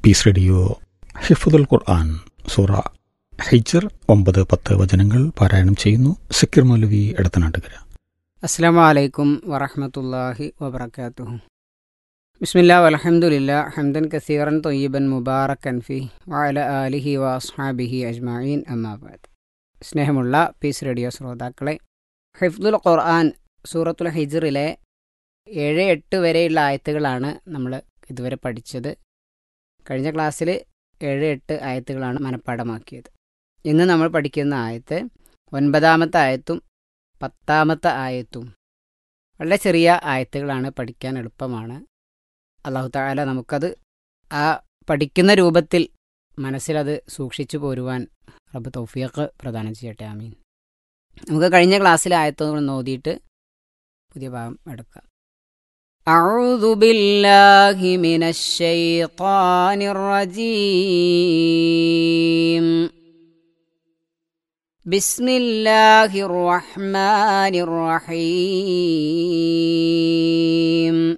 piece radio ഹിഫുദുൽ ഖുർആൻ സൂറ ഹിജർ ഒമ്പത് പത്ത് വചനങ്ങൾ പാരായണം ചെയ്യുന്നു സക്കീർ മൗലവി എടത്തനാട്ടുകര അസ്സാം വലൈക്കും വറഹമത്തല്ലാഹി വബർക്കാത്തു ബിസ്മില്ലാ വലഹമുല്ല ഹംദൻ കസീറൻ തൊയ്യബൻ മുബാറക് അൻഫി വഅല ആലിഹി വസ്ഹാബിഹി അജ്മഈൻ അമ്മാബാദ് സ്നേഹമുള്ള പീസ് റേഡിയോ ശ്രോതാക്കളെ ഹിഫ്ദുൽ ഖുർആൻ സൂറത്തുൽ ഹിജറിലെ ഏഴ് എട്ട് വരെയുള്ള ആയത്തുകളാണ് നമ്മൾ ഇതുവരെ പഠിച്ചത് കഴിഞ്ഞ ക്ലാസ്സിൽ ഏഴ് എട്ട് ആയത്തുകളാണ് മനഃപ്പാടമാക്കിയത് ഇന്ന് നമ്മൾ പഠിക്കുന്ന ആയത്ത് ഒൻപതാമത്തെ ആയത്തും പത്താമത്തെ ആയത്തും വളരെ ചെറിയ ആയത്തുകളാണ് പഠിക്കാൻ എളുപ്പമാണ് അള്ളാഹു താല നമുക്കത് ആ പഠിക്കുന്ന രൂപത്തിൽ മനസ്സിലത് സൂക്ഷിച്ചു പോരുവാൻ റബ്ബ് തൗഫീഖ് പ്രദാനം ചെയ്യട്ടെ ആമീൻ നമുക്ക് കഴിഞ്ഞ ക്ലാസ്സിലെ ആയത്തുകൾ നോദിയിട്ട് പുതിയ ഭാഗം എടുക്കാം أعوذ بالله من الشيطان الرجيم بسم الله الرحمن الرحيم